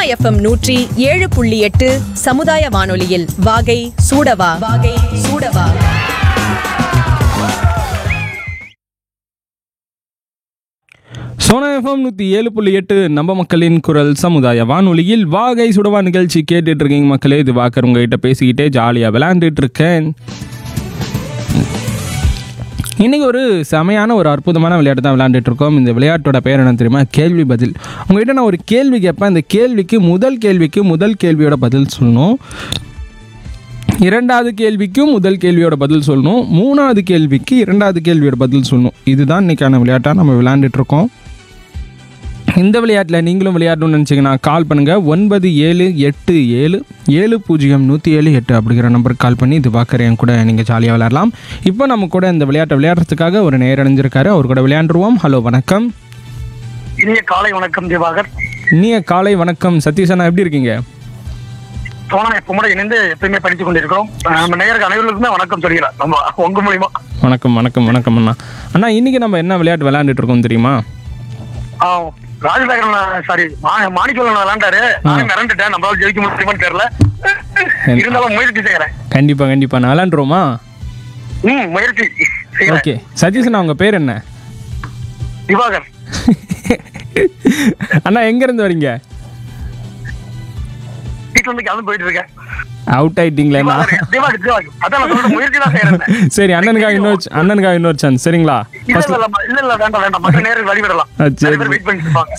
FM நூற்றி ஏழு புள்ளி எட்டு சமுதாய வானொலியில் வாகை சூடவா வாகை சூடவா சோனா எஃப்எம் நூற்றி ஏழு புள்ளி எட்டு நம்ம மக்களின் குரல் சமுதாய வானொலியில் வாகை சுடவா நிகழ்ச்சி கேட்டுட்டு இருக்கீங்க மக்களே இது வாக்கர் உங்ககிட்ட பேசிக்கிட்டே ஜாலியாக விளையாண்டுட்டு இருக்கேன் இன்றைக்கி ஒரு செமையான ஒரு அற்புதமான விளையாட்டு தான் விளையாண்டுட்டு இருக்கோம் இந்த விளையாட்டோட பேர் என்ன தெரியுமா கேள்வி பதில் உங்ககிட்ட நான் ஒரு கேள்வி கேட்பேன் அந்த கேள்விக்கு முதல் கேள்விக்கு முதல் கேள்வியோட பதில் சொல்லணும் இரண்டாவது கேள்விக்கும் முதல் கேள்வியோட பதில் சொல்லணும் மூணாவது கேள்விக்கு இரண்டாவது கேள்வியோட பதில் சொல்லணும் இதுதான் இன்னைக்கான விளையாட்டாக நம்ம விளையாண்டுட்டு இருக்கோம் இந்த விளையாட்டில் நீங்களும் விளையாடணும்னு நினச்சிங்கன்னா கால் பண்ணுங்கள் ஒன்பது ஏழு எட்டு ஏழு ஏழு பூஜ்ஜியம் நூற்றி ஏழு எட்டு அப்படிங்கிற நம்பருக்கு கால் பண்ணி இது பார்க்குறேன் கூட நீங்கள் ஜாலியாக விளையாடலாம் இப்போ நம்ம கூட இந்த விளையாட்டை விளையாடுறதுக்காக ஒரு நேர் அடைஞ்சிருக்காரு அவர் கூட விளையாண்டுருவோம் ஹலோ வணக்கம் இனிய காலை வணக்கம் திவாகர் இனிய காலை வணக்கம் சதீஷனா எப்படி இருக்கீங்க சோனா எப்பமோட இணைந்து எப்பயுமே படித்துக் கொண்டிருக்கிறோம் அஹ் நம்ம நேயருக்கு அனைவருக்குமே வணக்கம் சொல்கிறேன் நம்ம உங்க மூலியமா வணக்கம் வணக்கம் வணக்கம் அண்ணா அண்ணா இன்றைக்கி நம்ம என்ன விளையாட்டு விளையாண்டுட்டு இருக்கோம் தெரியுமா ஆஹ் ராஜசேகரன் சாரி மாணிக்கவன் விளாண்டாரு நானும் மிரண்டுட்டேன் நம்மளால ஜெயிக்க முடியுமான்னு தெரியல இருந்தாலும் முயற்சி செய்யறேன் கண்டிப்பாக கண்டிப்பாக நான் விளையாண்டுருவோமா ம் முயற்சி செய்யறேன் ஓகே சதீஷனா உங்கள் பேர் என்ன திவாகர் அண்ணா எங்கேருந்து வரீங்க வீட்டுல இருந்து கிளம்பி போயிட்டு இருக்கேன் அவுட் ஆயிட்டீங்களேண்ணா திவாகர் திவாகர் திவாகர் அதான் நான் சொல்ற முயற்சி தான் செய்யறேன் சரி அண்ணனுக்காக இன்னொரு அண்ணனுக்காக இன்னொரு சான்ஸ் சரிங்களா இல்ல இல்ல இல்ல இல்ல வேண்டாம் வேண்டாம் மற்ற நேரம் வழிவிடலாம் ஆ, சரி. நிறைய பேர் வெயிட் பண்ணிட்டு இருப்பாங்க